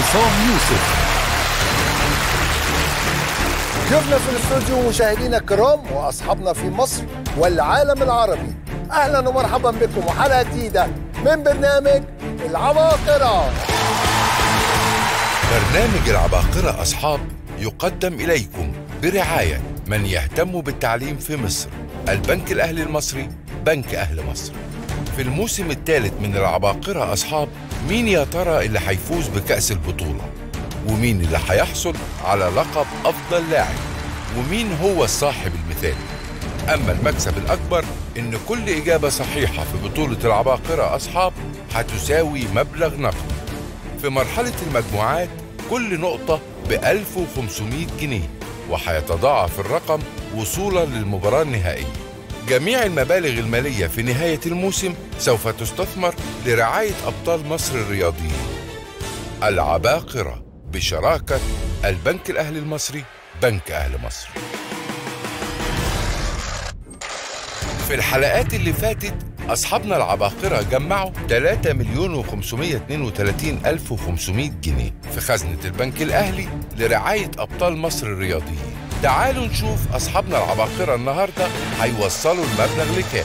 عصام يوسف ضيوفنا في الاستوديو مشاهدينا الكرام واصحابنا في مصر والعالم العربي اهلا ومرحبا بكم وحلقه جديده من برنامج العباقره برنامج العباقرة أصحاب يقدم إليكم برعاية من يهتم بالتعليم في مصر البنك الأهلي المصري بنك أهل مصر في الموسم الثالث من العباقرة أصحاب مين يا ترى اللي هيفوز بكأس البطولة ومين اللي هيحصل على لقب أفضل لاعب ومين هو الصاحب المثالي أما المكسب الأكبر إن كل إجابة صحيحة في بطولة العباقرة أصحاب هتساوي مبلغ نقدي في مرحلة المجموعات كل نقطة ب 1500 جنيه وهيتضاعف الرقم وصولا للمباراة النهائية جميع المبالغ المالية في نهاية الموسم سوف تستثمر لرعاية أبطال مصر الرياضيين العباقرة بشراكة البنك الأهلي المصري بنك أهل مصر في الحلقات اللي فاتت أصحابنا العباقرة جمعوا 3 مليون و532 ألف و500 جنيه في خزنة البنك الأهلي لرعاية أبطال مصر الرياضيين تعالوا نشوف أصحابنا العباقرة النهاردة هيوصلوا المبلغ لكام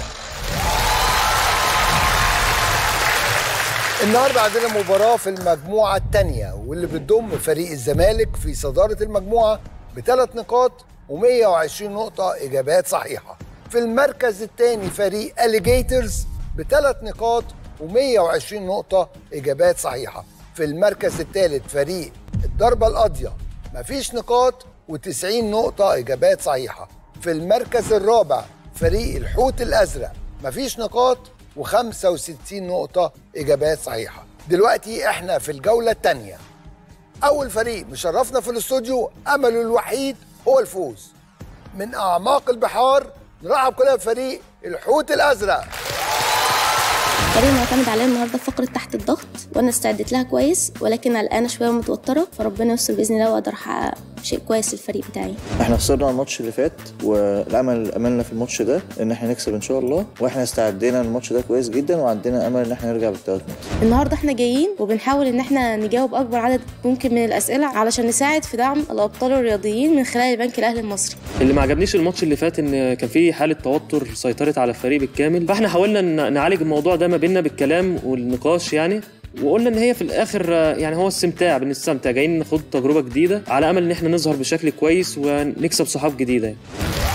النهارده عندنا مباراه في المجموعه الثانيه واللي بتضم فريق الزمالك في صداره المجموعه بثلاث نقاط و120 نقطه اجابات صحيحه في المركز الثاني فريق اليجيترز بثلاث نقاط و120 نقطه اجابات صحيحه في المركز الثالث فريق الضربه القاضيه مفيش نقاط و90 نقطه اجابات صحيحه في المركز الرابع فريق الحوت الازرق مفيش نقاط و65 نقطة إجابات صحيحة دلوقتي إحنا في الجولة الثانية أول فريق مشرفنا في الاستوديو أمله الوحيد هو الفوز من أعماق البحار نرحب كلنا بفريق الحوت الأزرق الفريق معتمد عليا النهارده في فقره تحت الضغط وانا استعدت لها كويس ولكن قلقانه شويه ومتوتره فربنا يستر باذن الله واقدر احقق شيء كويس للفريق بتاعي احنا خسرنا الماتش اللي فات والامل املنا في الماتش ده ان احنا نكسب ان شاء الله واحنا استعدينا الماتش ده كويس جدا وعندنا امل ان احنا نرجع بالثلاث نقط النهارده احنا جايين وبنحاول ان احنا نجاوب اكبر عدد ممكن من الاسئله علشان نساعد في دعم الابطال الرياضيين من خلال البنك الاهلي المصري اللي ما عجبنيش الماتش اللي فات ان كان في حاله توتر سيطرت على الفريق بالكامل فاحنا حاولنا ن- نعالج الموضوع ده ما بيننا بالكلام والنقاش يعني وقلنا ان هي في الاخر آه، يعني هو استمتاع بنستمتع جايين ناخد تجربه جديده على امل ان احنا نظهر بشكل كويس ونكسب صحاب جديده يعني.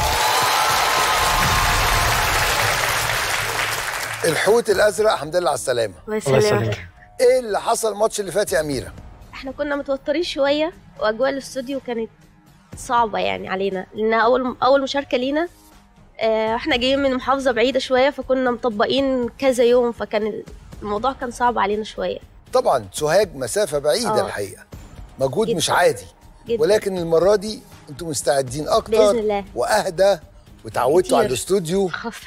الحوت الأزرق الحمد لله على السلامة الله يسلمك إيه اللي حصل الماتش اللي فات يا أميرة؟ احنا كنا متوترين شويه واجواء الاستوديو كانت صعبه يعني علينا لان اول اول مشاركه لينا آه، احنا جايين من محافظه بعيده شويه فكنا مطبقين كذا يوم فكان الموضوع كان صعب علينا شويه طبعا سوهاج مسافة بعيدة آه. الحقيقة مجهود جداً. مش عادي جدا ولكن المرة دي انتوا مستعدين أكتر بإذن الله. وأهدى وتعودتوا كتير. على الاستوديو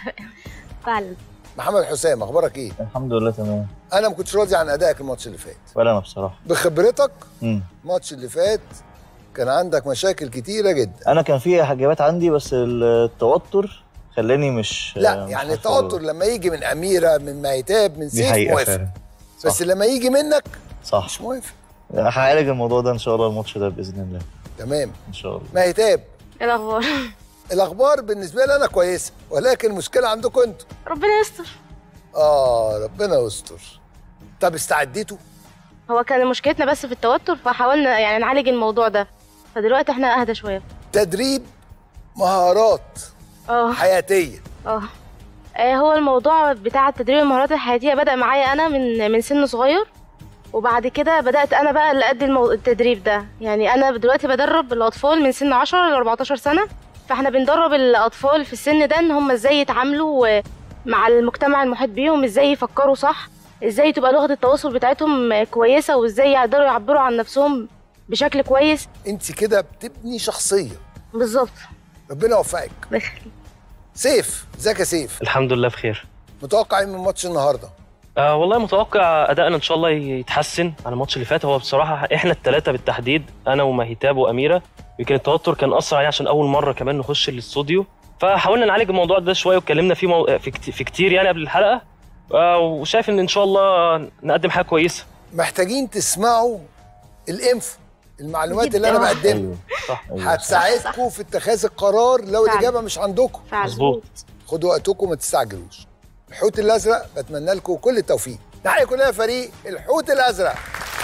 فعلا محمد حسام أخبارك إيه؟ الحمد لله تمام أنا ما كنتش راضي عن أدائك الماتش اللي فات ولا انا بصراحه بخبرتك مم. الماتش اللي فات كان عندك مشاكل كتيرة جدا انا كان في حاجات عندي بس التوتر خلاني مش لا مش يعني عارف التوتر أقول. لما يجي من أميرة من مهتاب من دي سيف حقيقه موافق فعلا بس لما يجي منك صح مش موافق هعالج الموضوع ده ان شاء الله الماتش ده باذن الله تمام ان شاء الله مهتاب ايه الاخبار الأخبار بالنسبة لي أنا كويسة ولكن المشكلة عندكم أنتوا ربنا يستر آه ربنا يستر طب استعديتوا؟ هو كان مشكلتنا بس في التوتر فحاولنا يعني نعالج الموضوع ده فدلوقتي احنا اهدى شويه تدريب مهارات اه حياتية اه آه، هو الموضوع بتاع تدريب المهارات الحياتيه بدا معايا انا من من سن صغير وبعد كده بدات انا بقى اللي ادي المو... التدريب ده يعني انا دلوقتي بدرب الاطفال من سن 10 ل 14 سنه فاحنا بندرب الاطفال في السن ده ان هم ازاي يتعاملوا مع المجتمع المحيط بيهم ازاي يفكروا صح ازاي تبقى لغه التواصل بتاعتهم كويسه وازاي يقدروا يعبروا عن نفسهم بشكل كويس انت كده بتبني شخصية بالظبط ربنا يوفقك بخ- سيف ازيك يا سيف الحمد لله بخير متوقع ايه من ماتش النهارده آه والله متوقع ادائنا ان شاء الله يتحسن عن الماتش اللي فات هو بصراحه احنا الثلاثه بالتحديد انا ومهيتاب واميره يمكن التوتر كان اثر علينا عشان اول مره كمان نخش الاستوديو فحاولنا نعالج الموضوع ده شويه واتكلمنا فيه مو... في, كت... في كتير يعني قبل الحلقه آه وشايف ان ان شاء الله نقدم حاجه كويسه محتاجين تسمعوا الانفو المعلومات اللي انا جداً. بقدمها ايوه صح ايوه هتساعدكم في اتخاذ القرار لو فعلا. الاجابه مش عندكم فعلا مظبوط. خدوا وقتكم ما تستعجلوش الحوت الازرق بتمنى لكم كل التوفيق تحيه كلها فريق الحوت الازرق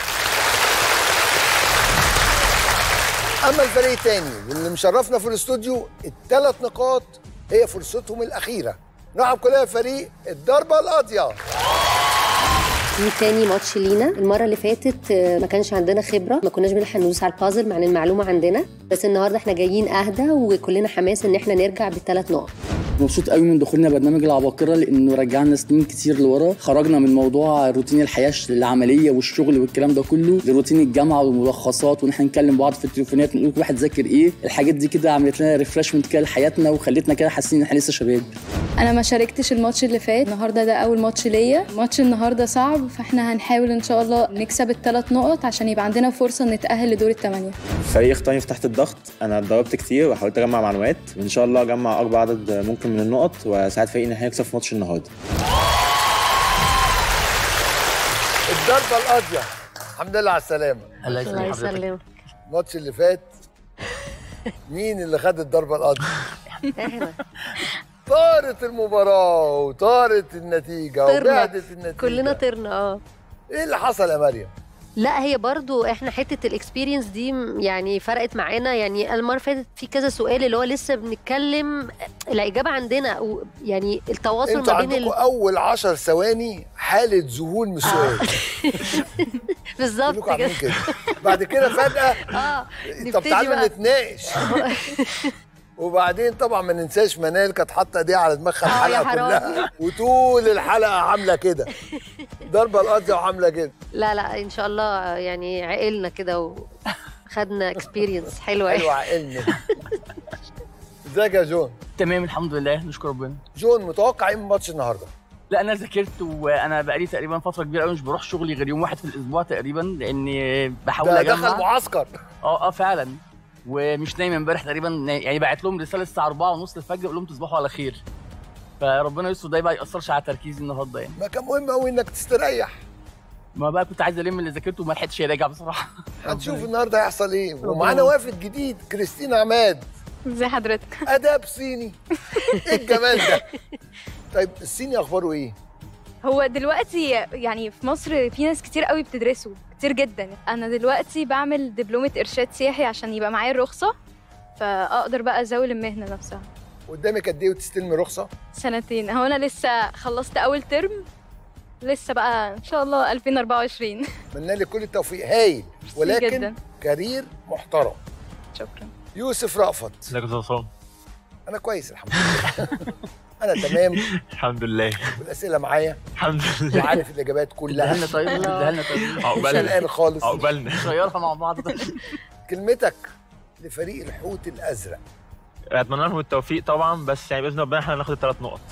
اما الفريق الثاني واللي مشرفنا في الاستوديو الثلاث نقاط هي فرصتهم الاخيره نرحب كلها فريق الضربه القاضيه دي تاني ماتش لينا المره اللي فاتت آه، ما كانش عندنا خبره ما كناش بنلحق ندوس على البازل مع ان المعلومه عندنا بس النهارده احنا جايين اهدى وكلنا حماس ان احنا نرجع بالثلاث نقط مبسوط قوي من دخولنا برنامج العباقرة لأنه رجعنا سنين كتير لورا خرجنا من موضوع روتين الحياة العملية والشغل والكلام ده كله لروتين الجامعة والملخصات وإن احنا نكلم بعض في التليفونات نقول كل واحد ذاكر إيه الحاجات دي كده عملت لنا ريفرشمنت كده لحياتنا وخلتنا كده حاسين إن احنا لسه شباب انا ما شاركتش الماتش اللي فات النهارده ده اول ماتش ليا ماتش النهارده صعب فاحنا هنحاول ان شاء الله نكسب الثلاث نقط عشان يبقى عندنا فرصه نتاهل لدور الثمانيه فريق اختارني في تحت الضغط انا اتدربت كتير وحاولت اجمع معلومات وان شاء الله اجمع اكبر عدد ممكن من النقط واساعد فريقي ان احنا نكسب في ماتش النهارده الضربه القاضيه الحمد لله على السلامه الله الله يسلمك الماتش اللي فات مين اللي خد الضربه القاضيه احنا طارت المباراه وطارت النتيجه طرنا. وبعدت النتيجه كلنا طرنا اه ايه اللي حصل يا مريم لا هي برضو احنا حته الاكسبيرينس دي م- يعني فرقت معانا يعني المره اللي فاتت في كذا سؤال اللي هو لسه بنتكلم الاجابه عندنا و- يعني التواصل انتوا ما بين عندكم ال... اول عشر ثواني حاله ذهول من السؤال بالظبط كلكم عاملين كده كده بعد كده فجاه اه طب نبتدي تعالوا بقى. نتناقش وبعدين طبعا ما ننساش منال كانت حاطه ايديها على دماغها آه، يا الحلقه حرام. كلها وطول الحلقه عامله كده ضربه القاضيه وعامله كده لا لا ان شاء الله يعني عقلنا كده وخدنا اكسبيرينس حلوه حلوه عقلنا ازيك يا جون تمام الحمد لله نشكر ربنا جون متوقع ايه من ماتش النهارده لا انا ذاكرت وانا بقالي تقريبا فتره كبيره قوي مش بروح شغلي غير يوم واحد في الاسبوع تقريبا لاني بحاول ده اجمع دخل معسكر اه اه فعلا ومش نايم امبارح تقريبا يعني بعت لهم رساله الساعه 4 ونص الفجر اقول لهم تصبحوا على خير فربنا يستر ده ما ياثرش على تركيزي النهارده يعني ما كان مهم قوي انك تستريح ما بقى كنت عايز الم اللي ذاكرته وما لحقتش اراجع بصراحه هنشوف النهارده هيحصل ايه ومعانا وافد جديد كريستينا عماد ازي حضرتك اداب صيني ايه الجمال ده طيب الصيني اخباره ايه هو دلوقتي يعني في مصر في ناس كتير قوي بتدرسه كتير جدا انا دلوقتي بعمل دبلومه ارشاد سياحي عشان يبقى معايا الرخصه فاقدر بقى ازاول المهنه نفسها قدامك قد ايه وتستلمي رخصه سنتين هو انا لسه خلصت اول ترم لسه بقى ان شاء الله 2024 اتمنى لك كل التوفيق هايل ولكن جداً. كارير محترم شكرا يوسف رأفت ازيك يا عصام انا كويس الحمد لله انا تمام الحمد لله والاسئله معايا الحمد لله وعارف الاجابات اديها كلها لنا طيب اديها لنا طيب مش عقبالنا قلقان خالص عقبالنا نغيرها مع بعض كلمتك لفريق الحوت الازرق اتمنى لهم التوفيق طبعا بس يعني باذن ربنا احنا ناخد الثلاث نقط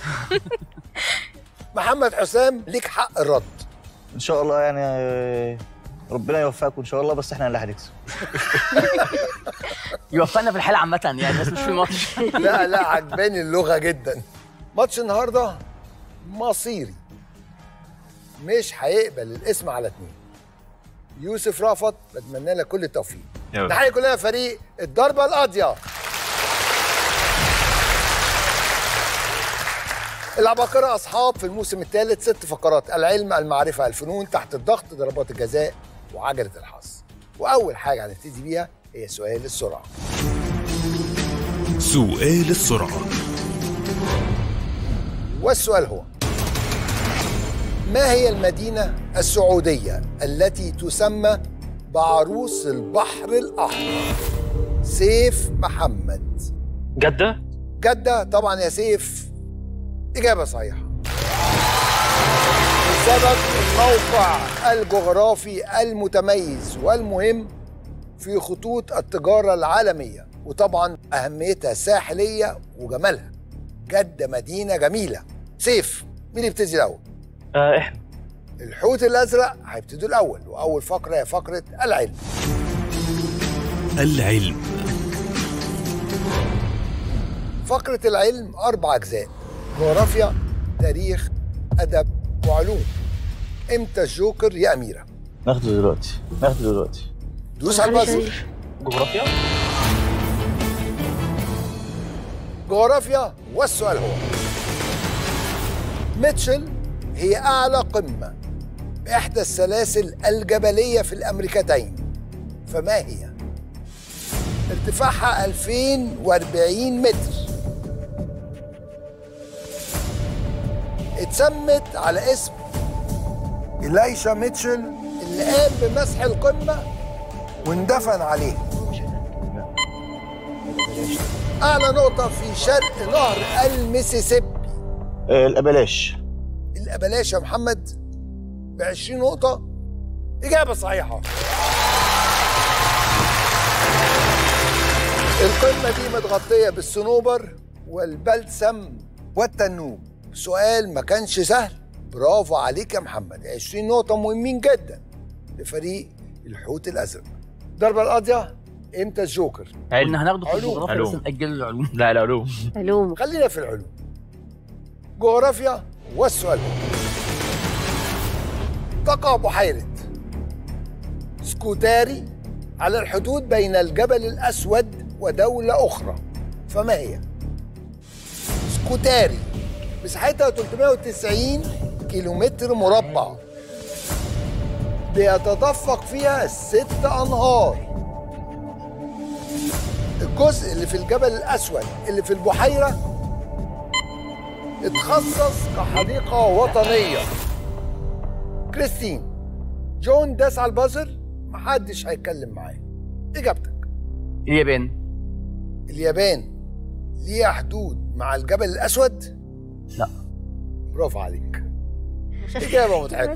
محمد حسام ليك حق الرد ان شاء الله يعني آه، ربنا يوفقكم ان شاء الله بس احنا اللي هنكسب يوفقنا في الحاله عامه يعني بس مش في الماتش لا لا عجباني اللغه جدا ماتش النهارده مصيري مش هيقبل الاسم على اتنين يوسف رافت بتمنى لك كل التوفيق يا رب. تحيه كلها فريق الضربه القاضيه العباقرة أصحاب في الموسم الثالث ست فقرات العلم المعرفة الفنون تحت الضغط ضربات الجزاء وعجلة الحظ وأول حاجة هنبتدي بيها هي سؤال السرعة سؤال السرعة والسؤال هو ما هي المدينة السعودية التي تسمى بعروس البحر الأحمر؟ سيف محمد جده جدة طبعا يا سيف إجابة صحيحة بسبب الموقع الجغرافي المتميز والمهم في خطوط التجارة العالمية وطبعا أهميتها ساحلية وجمالها جدة مدينة جميلة سيف مين اللي يبتدي الأول؟ آه احنا الحوت الأزرق هيبتدوا الأول وأول فقرة هي فقرة العلم العلم فقرة العلم أربع أجزاء جغرافيا تاريخ أدب وعلوم إمتى الجوكر يا أميرة؟ ناخده دلوقتي ناخده دلوقتي دوس على البازل جغرافيا جغرافيا والسؤال هو ميتشل هي أعلى قمة بإحدى السلاسل الجبلية في الأمريكتين فما هي؟ ارتفاعها 2040 متر اتسمت على اسم إلايشا ميتشل اللي قام بمسح القمة واندفن عليها أعلى نقطة في شرق نهر الميسيسيبي الابلاش الأبلاش يا محمد ب 20 نقطة إجابة صحيحة القمة دي متغطية بالصنوبر والبلسم والتنوب سؤال ما كانش سهل برافو عليك يا محمد 20 نقطة مهمين جدا لفريق الحوت الأزرق ضربة القاضية امتى الجوكر؟ قلنا هناخده في علوم. الجغرافيا بس علوم. نأجل العلوم لا لا علوم علوم خلينا في العلوم جغرافيا والسؤال هو تقع بحيرة سكوتاري على الحدود بين الجبل الأسود ودولة أخرى فما هي؟ سكوتاري مساحتها 390 كيلومتر مربع بيتدفق فيها ست أنهار الجزء اللي في الجبل الأسود اللي في البحيرة اتخصص كحديقة وطنية كريستين جون داس على البازر محدش هيتكلم معاه إجابتك اليابان اليابان ليها حدود مع الجبل الأسود؟ لا برافو عليك إجابة مضحكة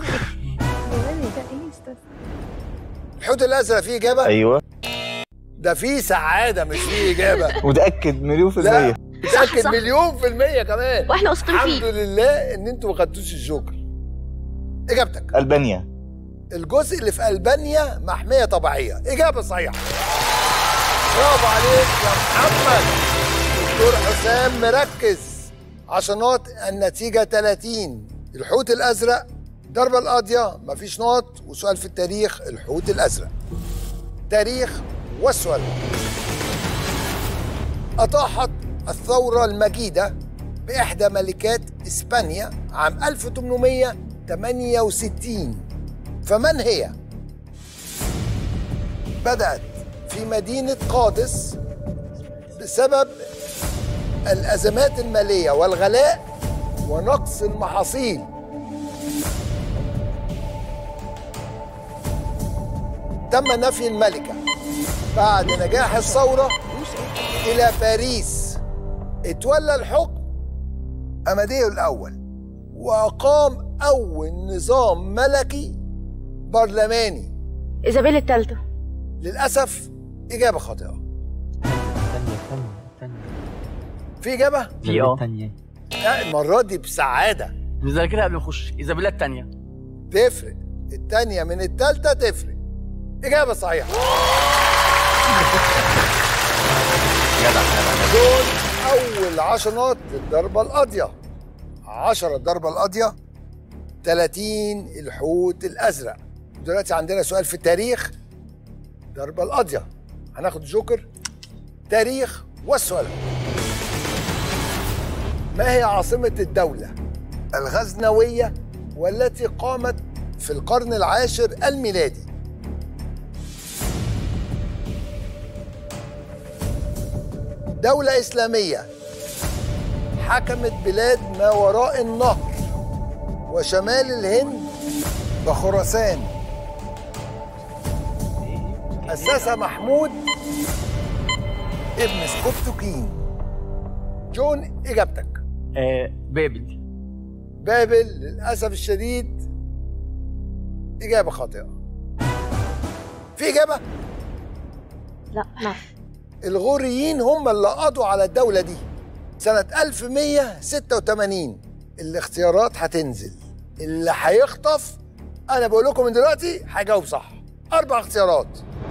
الحوت الأزرق فيه إجابة؟ ايوه ده فيه سعادة مش فيه إجابة متاكد مليون في لا الميه متأكد صح. مليون في المية كمان واحنا واثقين فيه. الحمد لله إن أنتوا ما خدتوش الجوكر إجابتك البانيا الجزء اللي في ألبانيا محمية طبيعية إجابة صحيحة برافو عليك يا محمد دكتور حسام مركز عشانات النتيجة 30 الحوت الأزرق ضربة القاضية مفيش نقط وسؤال في التاريخ الحوت الأزرق تاريخ والسؤال أطاحت الثورة المجيدة بإحدى ملكات إسبانيا عام 1868 فمن هي؟ بدأت في مدينة قادس بسبب الأزمات المالية والغلاء ونقص المحاصيل تم نفي الملكة بعد نجاح الثورة إلى باريس اتولى الحكم أماديو الأول وأقام أول نظام ملكي برلماني إيزابيل الثالثة للأسف إجابة خاطئة في إجابة؟ في اه الثانية لا المرة دي بسعادة نذاكرها قبل ما نخش ايزابيلا الثانية تفرق التانية من التالتة تفرق إجابة صحيحة دول أول عشرات للضربة القاضية عشرة الضربة القاضية 30 الحوت الأزرق دلوقتي عندنا سؤال في التاريخ ضربة القاضية هناخد جوكر تاريخ والسؤال ما هي عاصمة الدولة الغزنوية والتي قامت في القرن العاشر الميلادي دولة إسلامية حكمت بلاد ما وراء النهر وشمال الهند وخراسان أسسها محمود ابن سكوبتوكين جون إجابتك آه بابل بابل للأسف الشديد إجابة خاطئة في إجابة؟ لا لا الغوريين هم اللي قضوا على الدولة دي سنة 1186 الاختيارات هتنزل اللي هيخطف أنا بقول لكم من دلوقتي هيجاوب صح أربع اختيارات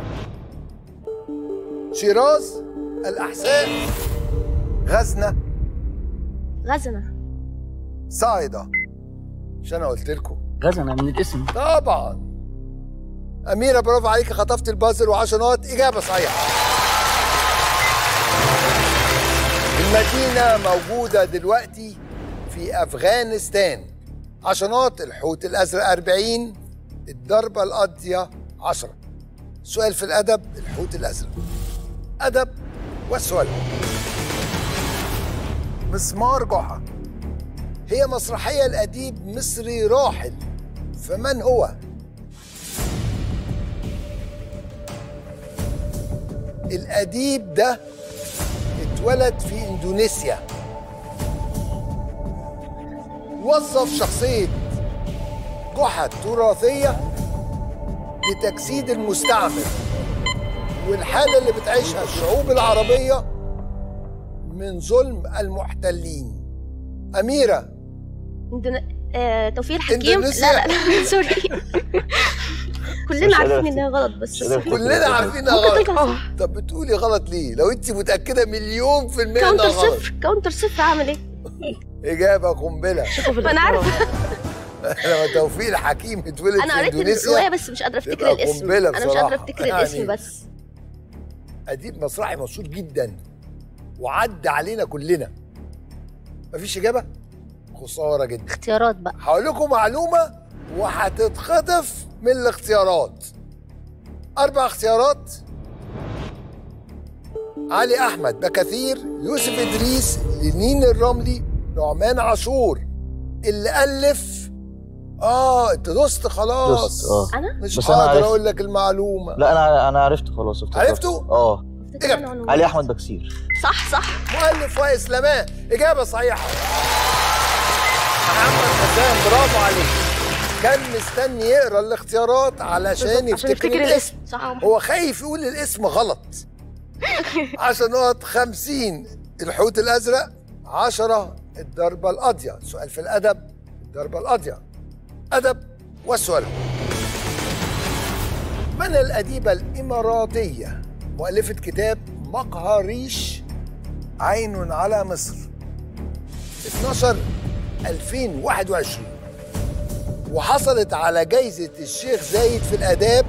شيراز الأحساء غزنة غزنة صاعدة مش أنا قلت لكم غزنة من الاسم طبعا أميرة برافو عليك خطفت البازل وعشر نقط إجابة صحيحة المدينة موجودة دلوقتي في أفغانستان عشر نقط الحوت الأزرق 40 الضربة القاضية 10 سؤال في الأدب الحوت الأزرق أدب والسؤال مسمار جحا هي مسرحية لأديب مصري راحل فمن هو؟ الأديب ده اتولد في إندونيسيا وظف شخصية جحا التراثية لتجسيد المستعمر والحالة اللي بتعيشها الشعوب العربية من ظلم المحتلين أميرة عندنا آه توفيق الحكيم إندونيسيا. لا لا سوري كلنا مش عارفين قادرة انها غلط بس كلنا عارفينها ممكن غلط تطلع صح. طب بتقولي غلط ليه؟ لو انت متأكدة مليون في المية كاونتر انها غلط صفر كاونتر صفر عامل ايه؟ إجابة قنبلة ما انا عارفه لما توفيق الحكيم اتولد انا في قريت اندونيسيا الروايه بس مش قادره افتكر تبقى الاسم قنبلة انا مش بصراحة. قادره افتكر يعني الاسم بس أديب مسرحي مشهور جدا وعدى علينا كلنا مفيش إجابة؟ خسارة جدا اختيارات بقى هقول لكم معلومة وهتتخطف من الاختيارات أربع اختيارات علي أحمد بكثير يوسف إدريس لنين الرملي نعمان عاشور اللي ألف آه أنت دوست خلاص دوست، آه. أنا؟ مش بس أنا قادر عرفت. أقول لك المعلومة لا انا انا عرفته خلاص افتكرت. عرفته؟ اه إجابة علي احمد بكسير صح صح مؤلف وإسلامات إجابة صحيحة محمد حسام برافو عليك كان مستني يقرا الاختيارات علشان عشان يفتكر يفتكر الاسم الاسم. صح هو خايف يقول الاسم غلط 10 نقط 50 الحوت الازرق 10 الضربه القاضيه سؤال في الادب الضربه القاضيه ادب والسؤال هو من الأديبة الإماراتية مؤلفة كتاب مقهريش عين على مصر 12 2021 وحصلت على جايزة الشيخ زايد في الآداب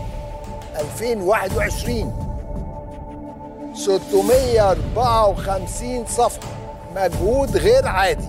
2021 654 صفحة مجهود غير عادي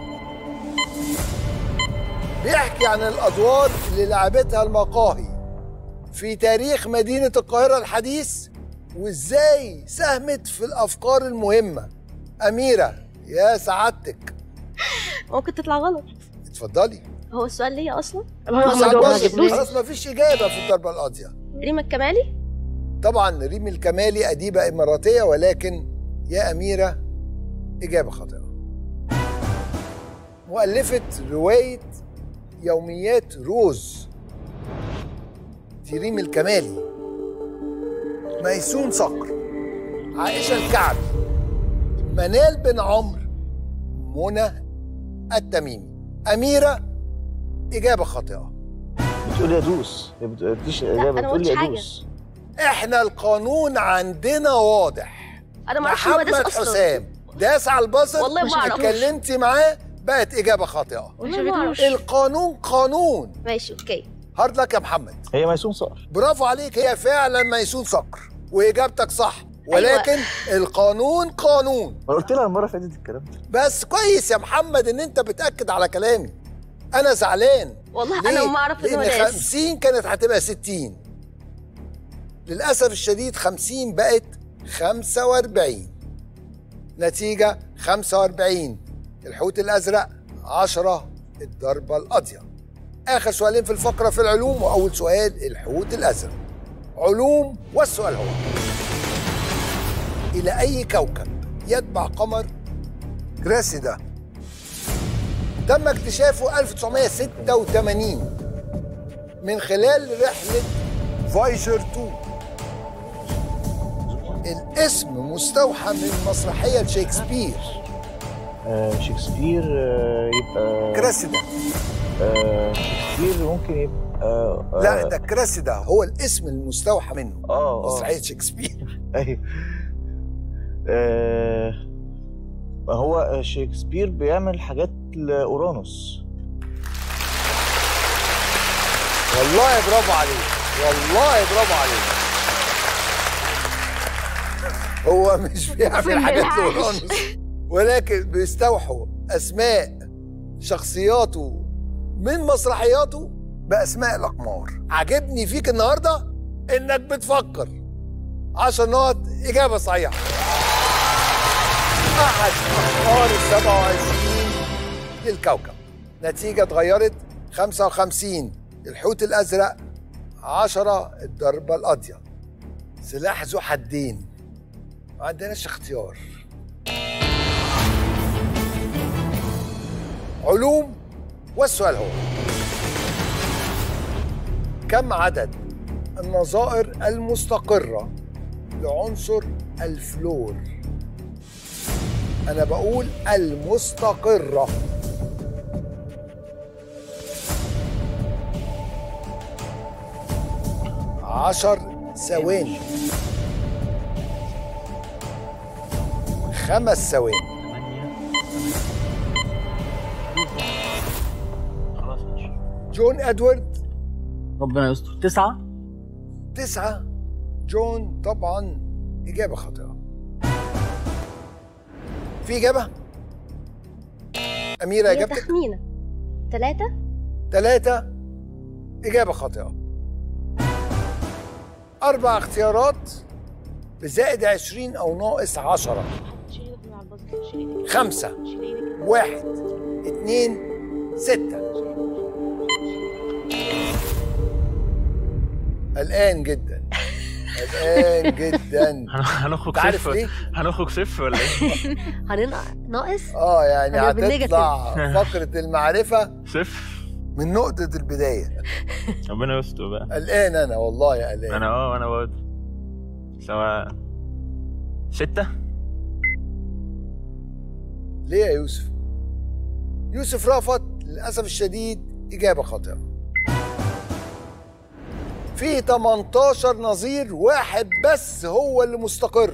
بيحكي عن الأدوار اللي لعبتها المقاهي في تاريخ مدينة القاهرة الحديث وإزاي ساهمت في الأفكار المهمة أميرة يا سعادتك ممكن تطلع غلط اتفضلي هو السؤال ليا اصلا خلاص مفيش إجابة في الضربة القاضية ريما الكمالي طبعا ريم الكمالي أديبة إماراتية ولكن يا أميرة إجابة خاطئة مؤلفة رواية يوميات روز دي ريم الكمالي ميسون صقر عائشة الكعبي منال بن عمرو منى التميمي أميرة إجابة خاطئة بتقول يدوس هي بت- بتديش اجابه أنا ما بتقول قلتش حاجة. يدوس احنا القانون عندنا واضح انا ما اعرفش هو محمد داس اصلا حسام داس على البصر والله ما أعرف. اتكلمتي معاه بقت اجابه خاطئه والله ما أعرف. القانون قانون ماشي اوكي هارد لك يا محمد هي ميسون صقر برافو عليك هي فعلا ميسون صقر واجابتك صح ولكن القانون قانون ما قلت لها المره اللي فاتت الكلام ده بس كويس يا محمد ان انت بتاكد على كلامي انا زعلان والله ليه؟ انا ما اعرف ان هو لان داس 50 كانت هتبقى 60 للاسف الشديد 50 بقت 45 نتيجه 45 الحوت الازرق 10 الضربه القاضيه اخر سؤالين في الفقره في العلوم واول سؤال الحوت الازرق علوم والسؤال هو الى اي كوكب يتبع قمر كراسيدا تم اكتشافه 1986 من خلال رحلة فايجر 2 الاسم مستوحى من مسرحية شكسبير آه شكسبير آه يبقى كراسيدا آه شكسبير ممكن يبقى آه لا ده كراسيدا هو الاسم المستوحى منه اه آه. مسرحية شكسبير ايوه آه ما هو شكسبير بيعمل حاجات لاورانوس والله برافو عليك والله برافو عليك هو مش بيعمل أقسم حاجات بالله. لورانوس ولكن بيستوحوا اسماء شخصياته من مسرحياته باسماء الاقمار عجبني فيك النهارده انك بتفكر 10 نقط اجابه صحيحه احد اقمار ال 27 للكوكب نتيجه اتغيرت 55 الحوت الازرق 10 الضربه القاضيه سلاح ذو حدين ما عندناش اختيار علوم والسؤال هو كم عدد النظائر المستقرة لعنصر الفلور أنا بقول المستقرة عشر ثواني خمس ثواني جون ادوارد ربنا يستر تسعة تسعة جون طبعا إجابة خاطئة في إجابة؟ أميرة هي إجابتك؟ تخمينة ثلاثة ثلاثة إجابة خاطئة أربع اختيارات بزائد عشرين أو ناقص عشرة خمسة واحد اتنين ستة قلقان جدا قلقان جدا هنخرج تعرف صفر ليه؟ هنخرج صفر ولا ايه؟ هننقص اه يعني هنبقى بالنيجاتيف. هتطلع فقرة المعرفة صفر من نقطة البداية ربنا يستر بقى قلقان أنا والله قلقان انا اه انا برضه سواء ستة ليه يا يوسف؟ يوسف رافض للأسف الشديد إجابة خاطئة في 18 نظير واحد بس هو اللي مستقر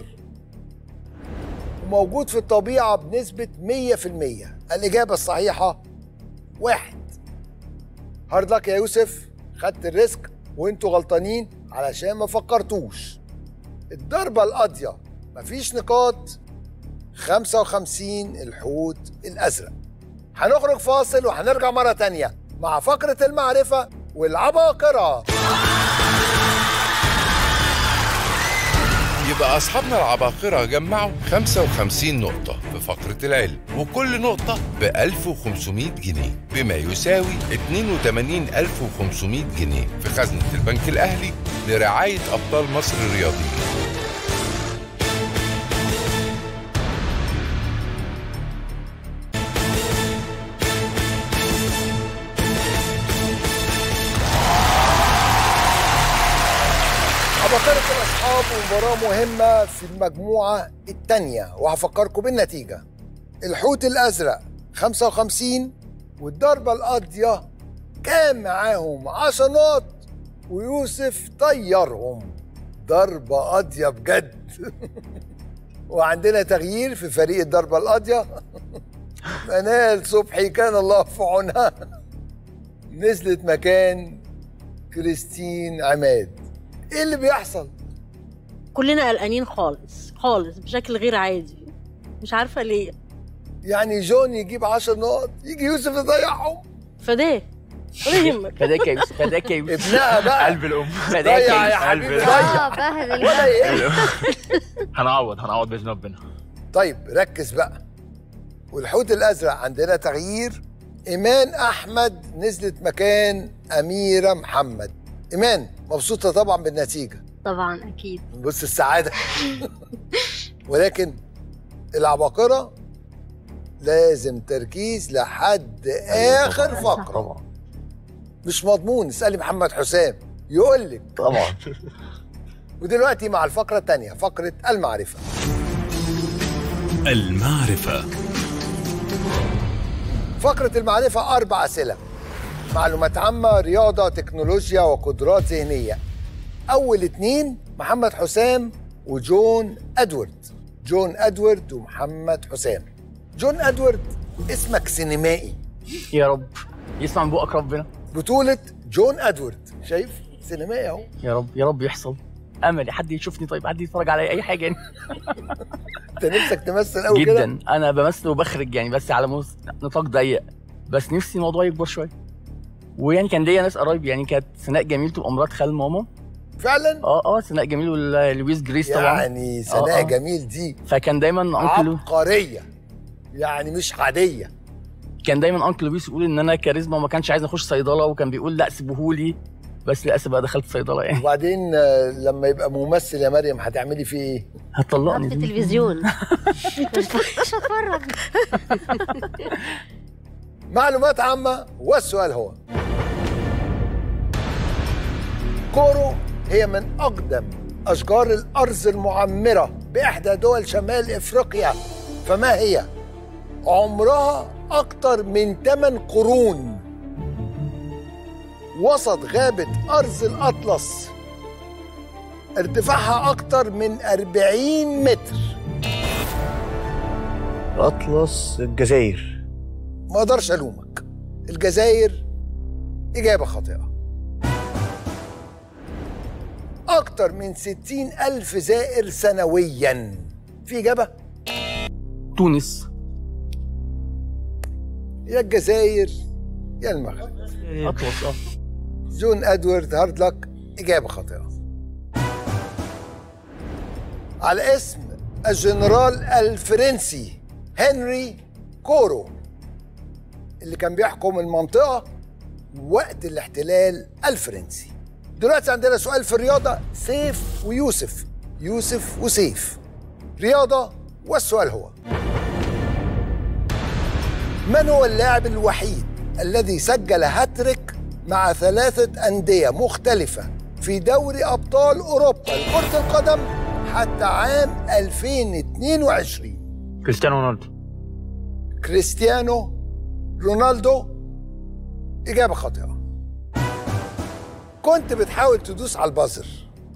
وموجود في الطبيعة بنسبة 100% الإجابة الصحيحة واحد هارد لك يا يوسف خدت الريسك وانتوا غلطانين علشان ما فكرتوش الضربة القاضية مفيش نقاط 55 الحوت الأزرق هنخرج فاصل وهنرجع مرة تانية مع فقرة المعرفة والعباقرة يبقى أصحابنا العباقرة جمعوا 55 نقطة في فقرة العلم وكل نقطة ب 1500 جنيه بما يساوي 82500 جنيه في خزنة البنك الأهلي لرعاية أبطال مصر الرياضيين عباقرة الأصحاب ومباراة مهمة في المجموعة التانية وهفكركم بالنتيجة الحوت الأزرق 55 والضربة القاضية كان معاهم 10 نقط ويوسف طيرهم ضربة قاضية بجد وعندنا تغيير في فريق الضربة القاضية منال صبحي كان الله في عونها نزلت مكان كريستين عماد ايه اللي بيحصل؟ كلنا قلقانين خالص خالص بشكل غير عادي مش عارفه ليه يعني جون يجيب 10 نقط يجي يوسف يضيعهم فداه ولا يهمك فداك يا يوسف فداك يا يوسف ابنها بقى قلب الام ضيع يا حبيبي ضيع ولا يهمك. هنعوض هنعوض باذن ربنا طيب ركز بقى والحوت الازرق عندنا تغيير ايمان احمد نزلت مكان اميره محمد ايمان مبسوطه طبعا بالنتيجه طبعا اكيد بص السعاده ولكن العباقره لازم تركيز لحد اخر فقره مش مضمون اسالي محمد حسام يقول لك طبعا ودلوقتي مع الفقره الثانيه فقره المعرفه المعرفة فقرة المعرفة أربع أسئلة معلومات عامة رياضة تكنولوجيا وقدرات ذهنية أول اتنين محمد حسام وجون أدوارد جون أدوارد ومحمد حسام جون أدوارد اسمك سينمائي يا رب يسمع من بقك ربنا بطولة جون أدوارد شايف؟ سينمائي اهو يا رب يا رب يحصل امل حد يشوفني طيب حد يتفرج على اي حاجه يعني انت نفسك تمثل قوي كده جدا انا بمثل وبخرج يعني بس على مس- نطاق ضيق بس نفسي الموضوع يكبر شويه ويعني كان ليا ناس قرايب يعني كانت سناء جميل تبقى مرات خال ماما فعلا اه اه سناء جميل ولويس جريس طبعا يعني آه، سناء آه. جميل دي فكان دايما انكل عبقريه يعني مش عاديه كان دايما انكل لويس يقول ان انا كاريزما وما كانش عايز اخش صيدله وكان بيقول لا سيبوهولي بس للاسف بقى دخلت صيدله يعني وبعدين آه، لما يبقى ممثل يا مريم هتعملي فيه ايه؟ هتطلقني في التلفزيون مش مش هتفرج معلومات عامة والسؤال هو كورو هي من أقدم أشجار الأرز المعمرة بإحدى دول شمال إفريقيا فما هي؟ عمرها أكتر من 8 قرون وسط غابة أرز الأطلس ارتفاعها أكتر من 40 متر الأطلس الجزائر ما اقدرش الومك الجزائر اجابه خاطئه اكتر من ستين الف زائر سنويا في اجابه تونس يا الجزائر يا المغرب اطلس اه جون ادوارد هاردلك اجابه خاطئه على اسم الجنرال الفرنسي هنري كورو اللي كان بيحكم المنطقة وقت الاحتلال الفرنسي دلوقتي عندنا سؤال في الرياضة سيف ويوسف يوسف وسيف رياضة والسؤال هو من هو اللاعب الوحيد الذي سجل هاتريك مع ثلاثة أندية مختلفة في دوري أبطال أوروبا لكرة القدم حتى عام 2022 كريستيانو رونالدو كريستيانو رونالدو إجابة خاطئة كنت بتحاول تدوس على البازر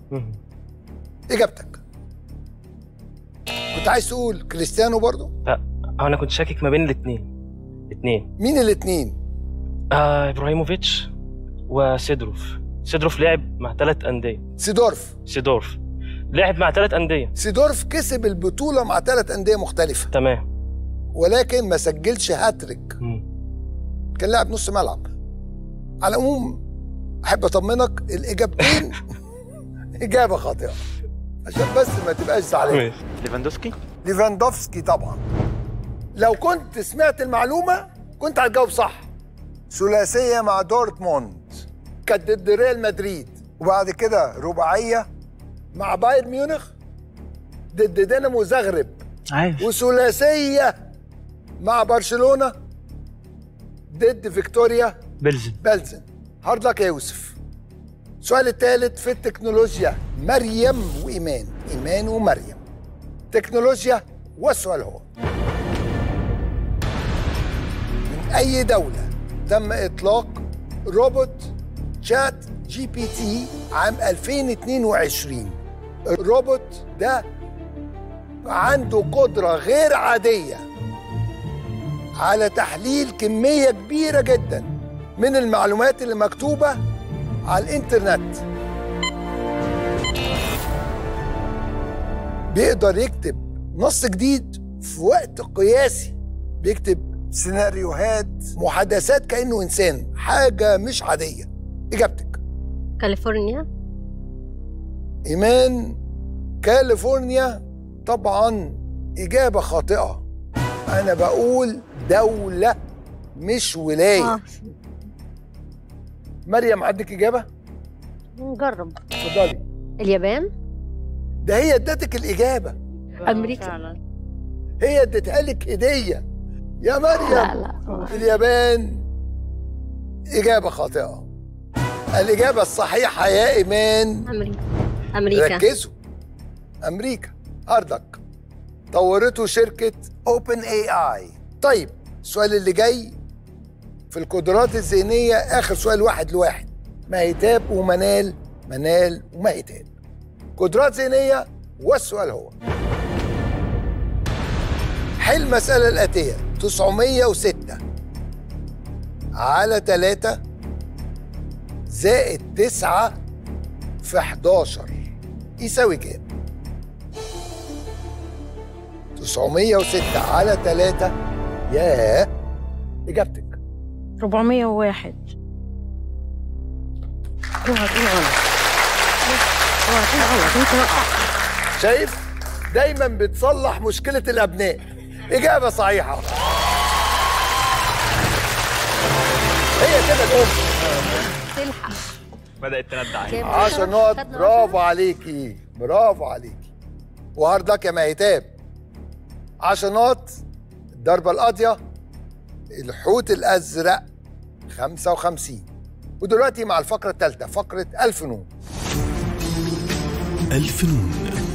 إجابتك كنت عايز تقول كريستيانو برضو لا هو انا كنت شاكك ما بين الاثنين اثنين مين الاتنين آه ابراهيموفيتش وسيدروف سيدروف لعب مع ثلاث انديه سيدورف سيدورف لعب مع ثلاث انديه سيدورف كسب البطولة مع ثلاث أندية مختلفة تمام ولكن ما سجلش هاتريك كان لاعب نص ملعب على العموم أحب أطمنك الإجابتين إجابة خاطئة عشان بس ما تبقاش زعلان ليفاندوسكي ليفاندوفسكي طبعا لو كنت سمعت المعلومة كنت هتجاوب صح ثلاثية مع دورتموند كانت ضد ريال مدريد وبعد كده رباعية مع بايرن ميونخ ضد دينامو زغرب عارف وثلاثية مع برشلونة ضد فيكتوريا بلزن بلزن هارد لك يا يوسف السؤال الثالث في التكنولوجيا مريم وإيمان إيمان ومريم تكنولوجيا والسؤال هو من أي دولة تم إطلاق روبوت شات جي بي تي عام 2022 الروبوت ده عنده قدرة غير عادية على تحليل كمية كبيرة جدا من المعلومات اللي مكتوبة على الإنترنت بيقدر يكتب نص جديد في وقت قياسي بيكتب سيناريوهات محادثات كأنه إنسان حاجة مش عادية إجابتك كاليفورنيا إيمان كاليفورنيا طبعا إجابة خاطئة أنا بقول دولة مش ولاية آه. مريم عندك إجابة؟ نجرب اتفضلي اليابان ده هي ادتك الإجابة امريكا هي اديتها لك هدية يا مريم لا لا اليابان إجابة خاطئة الإجابة الصحيحة يا إيمان امريكا امريكا ركزوا أمريكا هاردك طورته شركة اوبن اي اي طيب السؤال اللي جاي في القدرات الذهنية آخر سؤال واحد لواحد مهتاب ومنال منال ومهتاب قدرات ذهنية والسؤال هو حل المسألة الآتية 906 على 3 زائد 9 في 11 يساوي كام 906 على 3 ياه اجابتك 401 اوعى تقول غلط اوعى تقول غلط انت وقع شايف دايما بتصلح مشكله الابناء اجابه صحيحه هي كده الام تلحق بدات تندع عليه 10 نقط برافو عليكي برافو عليكي وهارد لك يا مهتاب 10 نقط الضربه القاضيه الحوت الازرق 55 ودلوقتي مع الفقره الثالثه فقره الفنون الفنون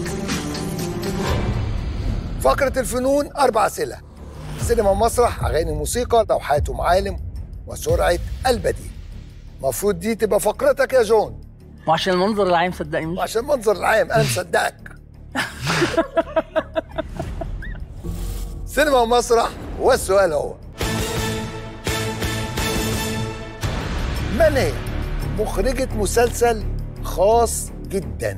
فقرة الفنون أربع أسئلة سينما ومسرح أغاني موسيقى لوحات ومعالم وسرعة البديل المفروض دي تبقى فقرتك يا جون وعشان المنظر العام صدقني مش وعشان المنظر العام أنا مصدقك سينما ومسرح والسؤال هو من هي مخرجة مسلسل خاص جدا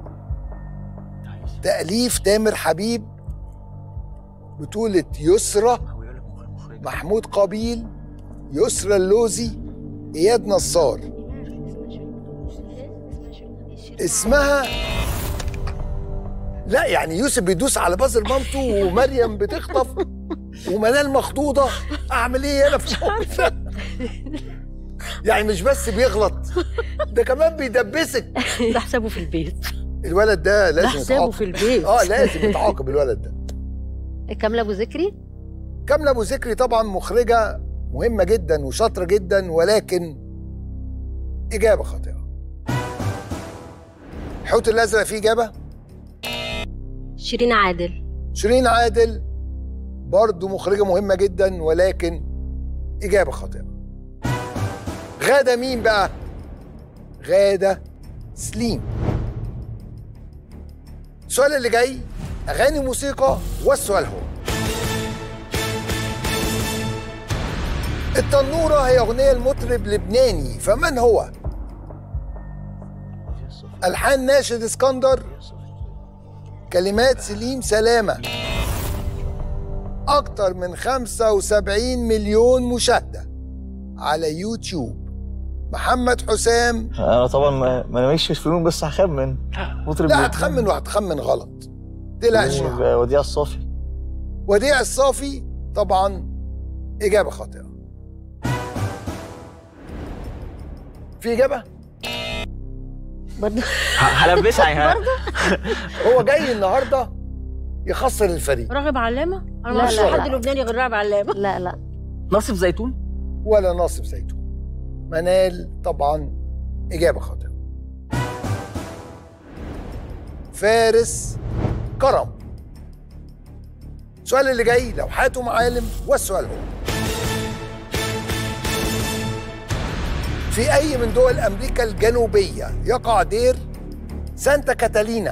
تأليف تامر حبيب بطولة يسرى محمود قابيل يسرى اللوزي إياد نصار اسمها لا يعني يوسف بيدوس على بازر مامته ومريم بتخطف ومنال مخطوطة أعمل إيه أنا في الموقف ده؟ يعني مش بس بيغلط ده كمان بيدبسك ده حسابه في البيت الولد ده لازم حسابه يتعاقب. في البيت. اه لازم يتعاقب الولد ده كامله ابو ذكري كاملة أبو ذكري طبعا مخرجة مهمة جدا وشاطرة جدا ولكن إجابة خاطئة الحوت الأزرق فيه إجابة شيرين عادل شيرين عادل برضو مخرجة مهمة جدا ولكن إجابة خاطئة غادة مين بقى؟ غادة سليم السؤال اللي جاي أغاني موسيقى والسؤال هو التنورة هي أغنية المطرب لبناني فمن هو؟ ألحان ناشد اسكندر كلمات سليم سلامة أكتر من 75 مليون مشاهدة على يوتيوب محمد حسام انا طبعا ما ما انا ماليش في الفنون بس هخمن مطرب لا لبنان. هتخمن وهتخمن غلط تقلقش يبقى وديع الصافي وديع الصافي طبعا إجابة خاطئة في إجابة؟ برضه هلبسها يا هو جاي النهارده يخسر الفريق راغب علامه انا لا، ما اعرفش لا، حد لا. لبناني غير راغب علامه لا لا ناصف زيتون ولا ناصف زيتون منال طبعا إجابة خاطئة فارس كرم السؤال اللي جاي لوحات ومعالم والسؤال هو في أي من دول أمريكا الجنوبية يقع دير سانتا كاتالينا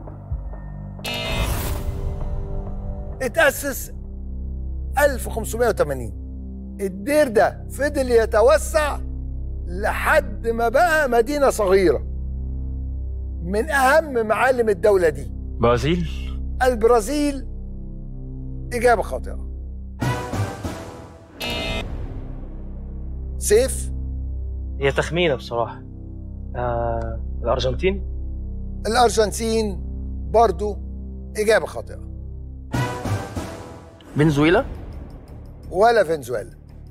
اتأسس 1580 الدير ده فضل يتوسع لحد ما بقى مدينة صغيرة من أهم معالم الدولة دي برازيل البرازيل إجابة خاطئة سيف هي تخمينه بصراحه آه الارجنتين الأرجنتين برضو إجابة خاطئة فنزويلا ولا فنزويلا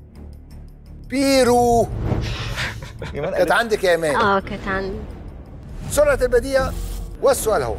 بيرو كانت عندك يا إيمان اه كانت عندي سرعة البديهة والسؤال هو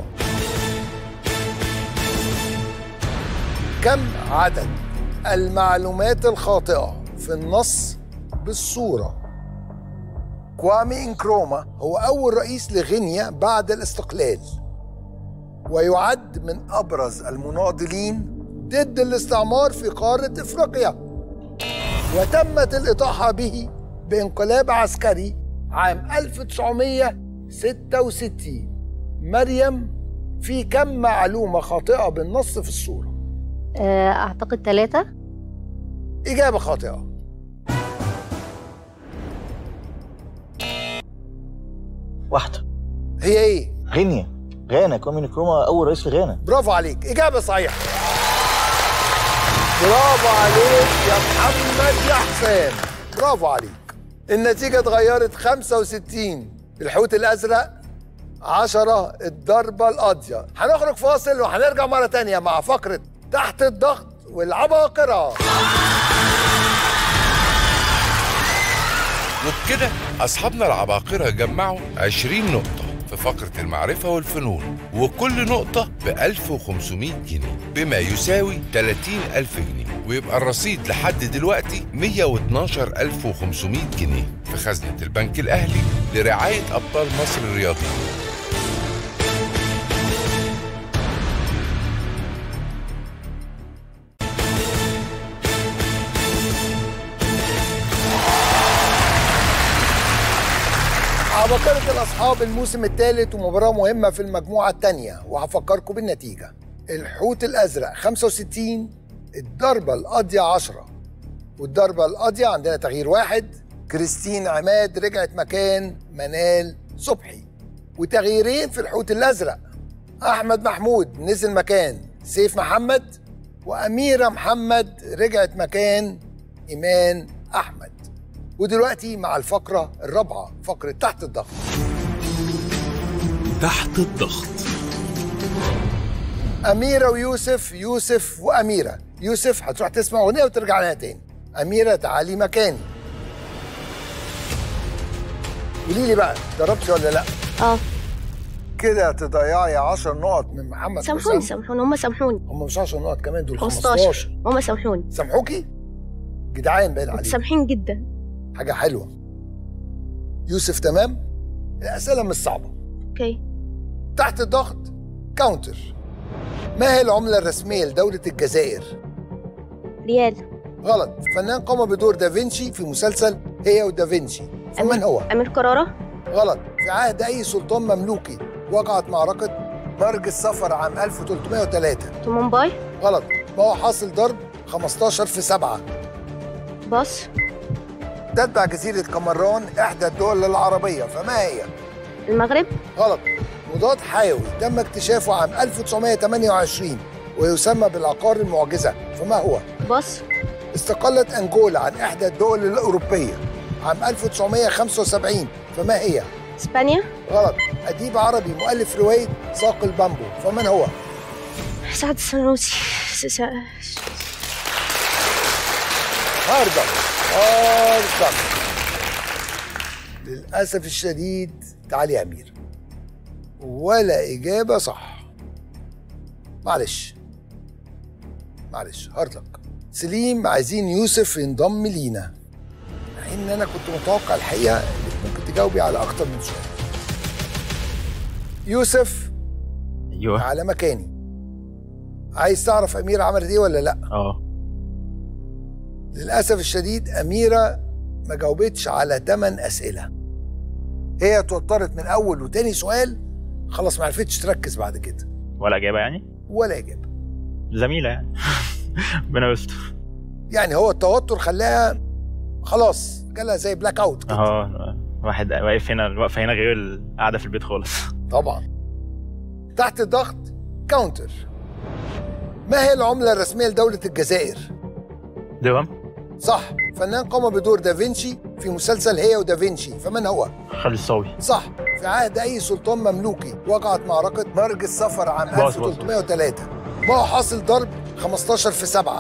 كم عدد المعلومات الخاطئة في النص بالصورة كوامي إنكروما هو أول رئيس لغينيا بعد الاستقلال ويعد من أبرز المناضلين ضد الاستعمار في قارة إفريقيا وتمت الإطاحة به بانقلاب عسكري عام 1966 مريم في كم معلومة خاطئة بالنص في الصورة آه، اعتقد ثلاثة إجابة خاطئة واحدة هي ايه؟ غينيا غانا كومي نكروما اول رئيس في غانا برافو عليك اجابه صحيحه برافو عليك يا محمد يا حسام برافو عليك النتيجه اتغيرت 65 الحوت الازرق 10 الضربه القاضيه هنخرج فاصل وهنرجع مره تانية مع فقره تحت الضغط والعباقره وبكده أصحابنا العباقرة جمعوا 20 نقطة في فقرة المعرفة والفنون وكل نقطة ب 1500 جنيه بما يساوي 30 ألف جنيه ويبقى الرصيد لحد دلوقتي 112500 جنيه في خزنة البنك الأهلي لرعاية أبطال مصر الرياضيين عباقرة الأصحاب الموسم الثالث ومباراة مهمة في المجموعة الثانية وهفكركم بالنتيجة الحوت الأزرق 65 الضربة القاضية 10 والضربة القاضية عندنا تغيير واحد كريستين عماد رجعت مكان منال صبحي وتغييرين في الحوت الأزرق أحمد محمود نزل مكان سيف محمد وأميرة محمد رجعت مكان إيمان أحمد ودلوقتي مع الفقرة الرابعة فقرة تحت الضغط تحت الضغط أميرة ويوسف يوسف وأميرة يوسف هتروح تسمع أغنية وترجع لها تاني أميرة تعالي مكاني قولي لي بقى ضربتي ولا لا؟ اه كده تضيعي 10 نقط من محمد سامحوني حسام سامحوني هم سامحوني هم مش 10 نقط كمان دول 15 15 هم سامحوني سامحوكي؟ جدعان باين عليك سامحين جدا حاجة حلوة يوسف تمام؟ الأسئلة مش صعبة اوكي تحت الضغط كاونتر ما هي العملة الرسمية لدولة الجزائر؟ ريال غلط فنان قام بدور دافنشي في مسلسل هي ودافنشي فمن هو؟ أمير كرارة غلط في عهد أي سلطان مملوكي وقعت معركة مرج السفر عام 1303 تومنباي غلط ما هو حاصل ضرب 15 في 7 باص تتبع جزيرة كامران إحدى الدول العربية فما هي؟ المغرب غلط مضاد حيوي تم اكتشافه عام 1928 ويسمى بالعقار المعجزة فما هو؟ باص استقلت أنجولا عن إحدى الدول الأوروبية عام 1975 فما هي؟ اسبانيا غلط أديب عربي مؤلف رواية ساق البامبو فمن هو؟ سعد السنوسي س- س- هاردر هاردر للأسف الشديد تعالي يا أمير ولا إجابة صح معلش معلش هارد لك سليم عايزين يوسف ينضم لينا مع ان انا كنت متوقع الحقيقه انك ممكن تجاوبي على اكتر من سؤال يوسف ايوه على مكاني عايز تعرف اميره عملت ايه ولا لا اه للاسف الشديد اميره ما جاوبتش على 8 اسئله هي اتوترت من اول وتاني سؤال خلاص ما عرفتش تركز بعد كده ولا اجابه يعني ولا اجابه زميله يعني ربنا يستر يعني هو التوتر خلاها خلاص جالها زي بلاك اوت اه واحد واقف هنا الوقفه هنا غير القعده في البيت خالص طبعا تحت الضغط كاونتر ما هي العملة الرسمية لدولة الجزائر؟ دوام صح فنان قام بدور دافنشي في مسلسل هي ودافنشي فمن هو؟ خالد الصاوي صح في عهد أي سلطان مملوكي وقعت معركة مرج السفر عام باص، باص. 1303 ما هو حاصل ضرب 15 في 7